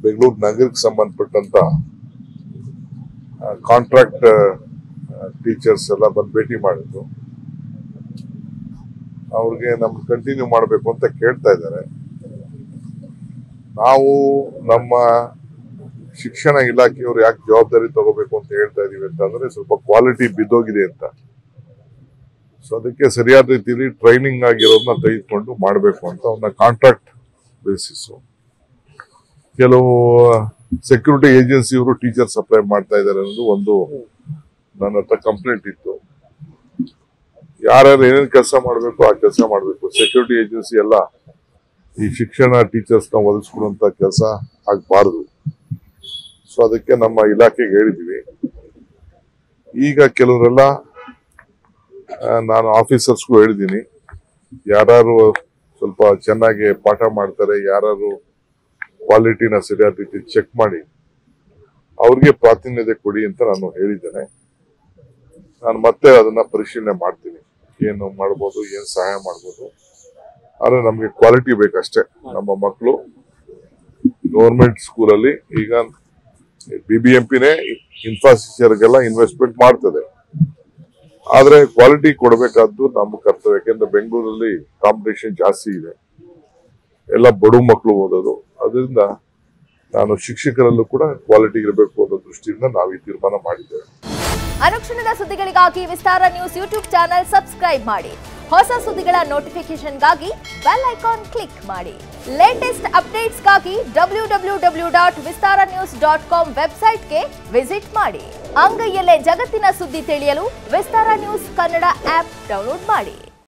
ಬೆಂಗಳೂರು ನಗರಕ್ಕೆ ಸಂಬಂಧಪಟ್ಟಂತ contract teachers ಎಲ್ಲ ಬಂದು ಭೇಟಿ ಮಾಡಿದ್ರು ಅವ್ರಿಗೆ ನಮ್ ಕಂಟಿನ್ಯೂ ಮಾಡಬೇಕು ಅಂತ ಕೇಳ್ತಾ ಇದ್ದಾರೆ ನಾವು ನಮ್ಮ ಶಿಕ್ಷಣ ಇಲಾಖೆಯವರು ಯಾಕೆ ಜವಾಬ್ದಾರಿ ತಗೋಬೇಕು ಅಂತ ಹೇಳ್ತಾ ಇದೀವಿ ಅಂತಂದ್ರೆ ಸ್ವಲ್ಪ ಕ್ವಾಲಿಟಿ ಬಿದ್ದೋಗಿದೆ ಅಂತ ಸೊ ಅದಕ್ಕೆ ಸರಿಯಾದ ರೀತಿಯಲ್ಲಿ ಟ್ರೈನಿಂಗ್ ಆಗಿರೋದನ್ನ ತೆಗೆದುಕೊಂಡು ಮಾಡಬೇಕು ಅಂತ ಅವನ್ನ ಕಾಂಟ್ರಾಕ್ಟ್ ಬೇಸಿಸ್ ಕೆಲವು ಸೆಕ್ಯೂರಿಟಿ ಏಜೆನ್ಸಿಯವರು ಟೀಚರ್ ಸಪ್ಲೈ ಮಾಡ್ತಾ ಇದ್ದಾರೆ ಅನ್ನೋದು ಒಂದು ನನ್ನ ಹತ್ರ ಕಂಪ್ಲೇಂಟ್ ಇತ್ತು ಯಾರ್ಯಾರು ಏನೇನು ಕೆಲಸ ಮಾಡಬೇಕು ಆ ಕೆಲಸ ಮಾಡಬೇಕು ಸೆಕ್ಯೂರಿಟಿ ಏಜೆನ್ಸಿ ಎಲ್ಲ ಈ ಶಿಕ್ಷಣ ಟೀಚರ್ಸ್ನ ಒದಗಿಸ್ಕೊಡುವಂತ ಕೆಲಸ ಆಗಬಾರ್ದು ಸೊ ಅದಕ್ಕೆ ನಮ್ಮ ಇಲಾಖೆಗೆ ಹೇಳಿದ್ವಿ ಈಗ ಕೆಲವರೆಲ್ಲ ಆ, ನಾನು ಆಫೀಸರ್ಸ್ಗೂ ಹೇಳಿದ್ದೀನಿ ಯಾರು ಸ್ವಲ್ಪ ಚೆನ್ನಾಗಿ ಪಾಠ ಮಾಡ್ತಾರೆ ಯಾರು ಕ್ವಾಲಿಟಿನ ಸರಿಯಾದ ರೀತಿ ಚೆಕ್ ಮಾಡಿ ಅವ್ರಿಗೆ ಪ್ರಾತಿನಿಧ್ಯ ಕೊಡಿ ಅಂತ ನಾನು ಹೇಳಿದ್ದೇನೆ ನಾನು ಮತ್ತೆ ಅದನ್ನ ಪರಿಶೀಲನೆ ಮಾಡ್ತೀನಿ ಏನು ಮಾಡ್ಬೋದು ಏನ್ ಸಹಾಯ ಮಾಡ್ಬೋದು ಆದ್ರೆ ನಮ್ಗೆ ಕ್ವಾಲಿಟಿ ಬೇಕಷ್ಟೇ ನಮ್ಮ ಮಕ್ಕಳು ಗೌರ್ಮೆಂಟ್ ಸ್ಕೂಲಲ್ಲಿ ಈಗ ಬಿ ಬಿ ಎಂ ಪಿನೇ ಇನ್ಫ್ರಾಸ್ಟ್ರಕ್ಚರ್ಗೆಲ್ಲ ಇನ್ವೆಸ್ಟ್ಮೆಂಟ್ ಮಾಡ್ತದೆ ಆದ್ರೆ ಕ್ವಾಲಿಟಿ ಕೊಡಬೇಕಾದ್ದು ನಮ್ಮ ಕರ್ತವ್ಯ ಯಾಕೆಂದ್ರೆ ಬೆಂಗಳೂರಲ್ಲಿ ಕಾಂಪಿಟೇಷನ್ ಜಾಸ್ತಿ ಇದೆ ಎಲ್ಲ ಬಡು ಮಕ್ಕಳು ಓದೋದು ಅದರಿಂದ ನಾನು ಶಿಕ್ಷಕರಲ್ಲೂ ಕೂಡ ಕ್ವಾಲಿಟಿ ಇರಬೇಕು ಅನ್ನೋ ದೃಷ್ಟಿಯಿಂದ ನಾವು ಈ ತೀರ್ಮಾನ ಮಾಡಿದ್ದೇವೆ ಅನುಕ್ಷಣದ ಸುದ್ದಿಗಳಿಗಾಗಿ Vistara news YouTube channel subscribe ಮಾಡಿ ಹೊಸ ಸುದ್ದಿಗಳ ನೋಟಿಫಿಕೇಶನ್ಗಾಗಿ ಬೆಲ್ ಐಕಾನ್ ಕ್ಲಿಕ್ ಮಾಡಿ ಲೇಟೆಸ್ಟ್ ಅಪ್ಡೇಟ್ಸ್ಗಾಗಿ W W W dot Vistara news dot com ವೆಬ್ಸೈಟ್ಗೆ ವಿಸಿಟ್ ಮಾಡಿ ಅಂಗೈಯಲ್ಲೇ ಜಗತ್ತಿನ ಸುದ್ದಿ ತಿಳಿಯಲು Vistara news Kannada app download ಮಾಡಿ